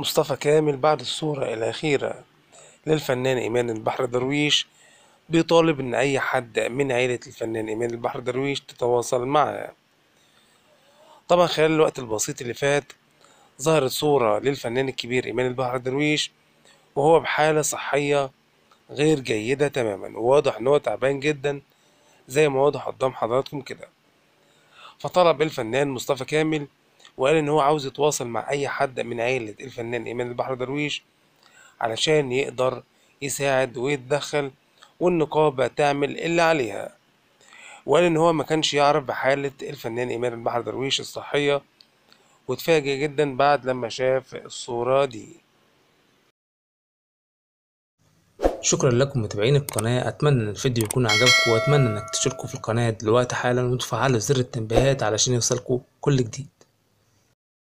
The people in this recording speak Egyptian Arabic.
مصطفى كامل بعد الصورة الأخيرة للفنان إيمان البحر درويش بيطالب إن أي حد من عيلة الفنان إيمان البحر درويش تتواصل معه طبعا خلال الوقت البسيط اللي فات ظهرت صورة للفنان الكبير إيمان البحر درويش وهو بحالة صحية غير جيدة تماما وواضح إن هو تعبان جدا زي ما واضح قدام حضراتكم كده فطلب الفنان مصطفى كامل وقال إن هو عاوز يتواصل مع أي حد من عيلة الفنان إيمان البحر درويش علشان يقدر يساعد ويتدخل والنقابة تعمل اللي عليها وقال إن هو ما كانش يعرف بحالة الفنان إيمان البحر درويش الصحية واتفاجئ جدا بعد لما شاف الصورة دي شكرا لكم متابعين القناة أتمنى إن الفيديو يكون عجبكم وأتمنى إنك تشتركوا في القناة دلوقتي حالا وتفعلوا زر التنبيهات علشان يوصلكوا كل جديد